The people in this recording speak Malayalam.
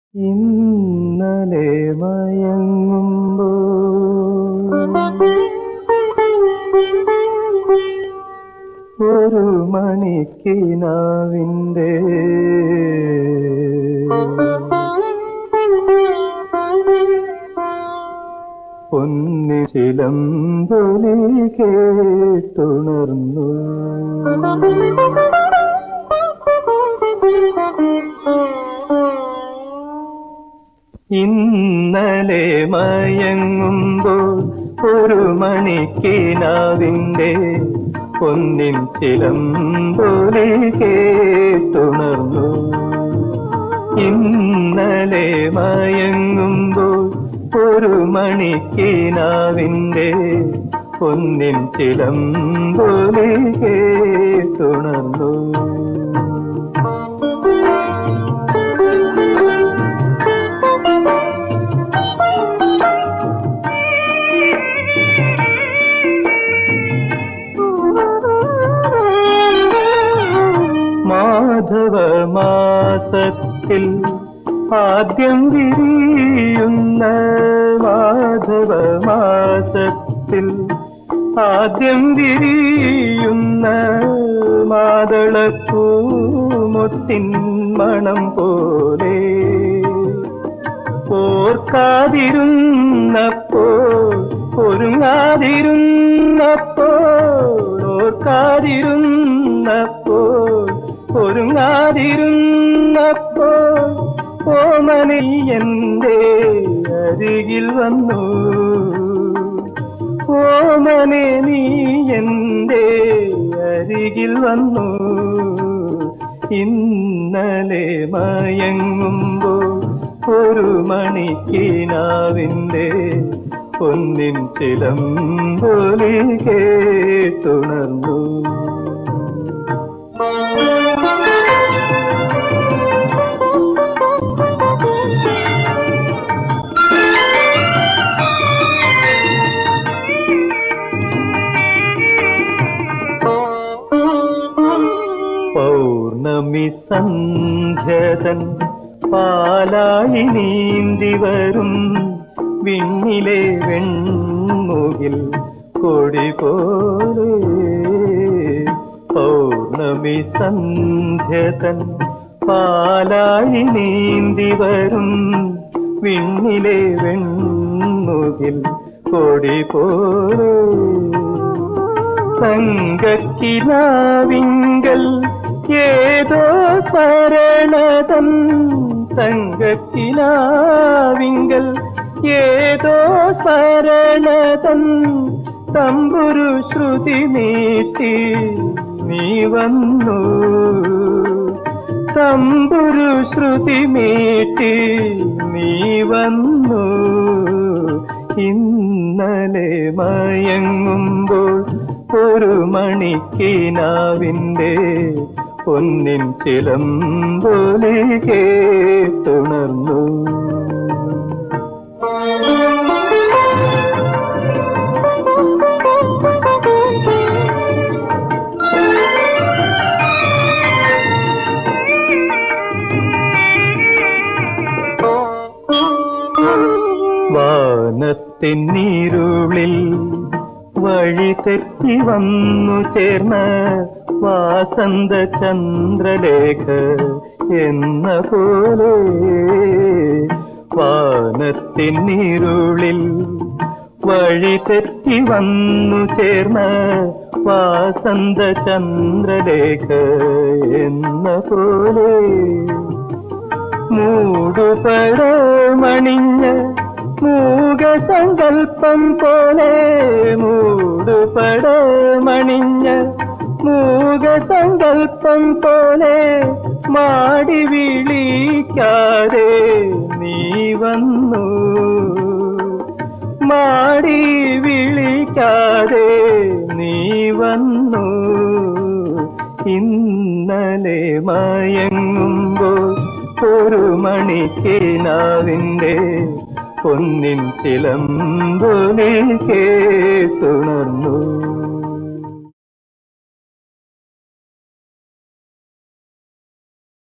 ഇന്നലെ മയങ്ങുമ്പോ ഒരു മണിക്കിനാവിൻ്റെ പൊന്നി ചിലമ്പൊലി കേട്ടുണർന്നു ഇന്നലെ മയങ്ങുമ്പോൾ ഒരു മണിക്കിനാവിൻ്റെ പൊന്നിൻ ചിലമ്പൊലി കേട്ടുണർന്നു ഇന്നലെ മയങ്ങുമ്പോൾ ഒരു മണിക്കിനാവിൻ്റെ പൊന്നിൻ ചിലമ്പൊലി കേട്ടുണർന്നു മാധവ മാസത്തിൽ ആദ്യം വിരിയുന്ന മാധവ മാസത്തിൽ ആദ്യം വിരിയുന്ന മാതളപ്പൂമൊട്ടിൻ മണം പോലെ ഓർക്കാതിരുന്നപ്പോൾ ഒരുങ്ങാതിരുന്നപ്പോൾ ഓർക്കാതിരുന്നപ്പോൾ ഒരുങ്ങാതിരുന്നപ്പോൾ ഓമനി എന്റെ അരികിൽ വന്നു ഓമനെ നീ എന്റെ അരികിൽ വന്നു ഇന്നലെ മയങ്ങുമ്പോൾ ഒരു മണിക്കിനാവിൻ്റെ പൊന്നിൻ ചിലമ്പൊലി കേട്ടുണർന്നു പൗർണമി സന്ധ്യതൻ പാലായി നീന്തി വരും വിണ്ണിലെ വെൺമുകിൽ കൊടി പോലെ പൗർണമി സന്ധ്യതൻ പാലായി നീന്തി വരും വിണ്ണിലെ വെൺമുകിൽ കൊടി പോലെ തങ്കക്കിനാവിങ്കൽ ഏതോ സ്മരണതൻ തങ്കക്കിനാവിങ്കൽ ഏതോ സ്മരണതൻ തമ്പുരു ശ്രുതി നീട്ടി നീ വന്നു തമ്പുരു ശ്രുതി മീട്ടി നീ വന്നു ഇന്നലെ മയങ്ങുമ്പോൾ ഒരു മണിക്കിനാവിൻ്റെ പൊന്നിൻ ചിലമ്പൊലി കേട്ടുണർന്നു വാനത്തിന്നീരുളിൽ വഴി തെറ്റി വന്നു ചേർന്ന വാസന്ത ചന്ദ്രലേഖ എന്ന പോലെ വാനത്തിന്നീരുളിൽ വഴി തെറ്റി വന്നു ചേർന്ന വാസന്ത ചന്ദ്രലേഖ എന്ന പോലെ മൂടുപടമണിഞ്ഞ മൂകസങ്കൽപ്പം പോലെ മൂടുപടമണിഞ്ഞ മൂകസങ്കൽപ്പം പോലെ മാടി വിളിക്കാതെ നീ വന്നു മാടി വിളിക്കാതെ നീ വന്നു ഇന്നലെ മയങ്ങുമ്പോൾ ഒരു മണിക്കിനാവിൻ്റെ പൊന്നിൻ ചിലമ്പൊലി കേട്ടുണർന്നു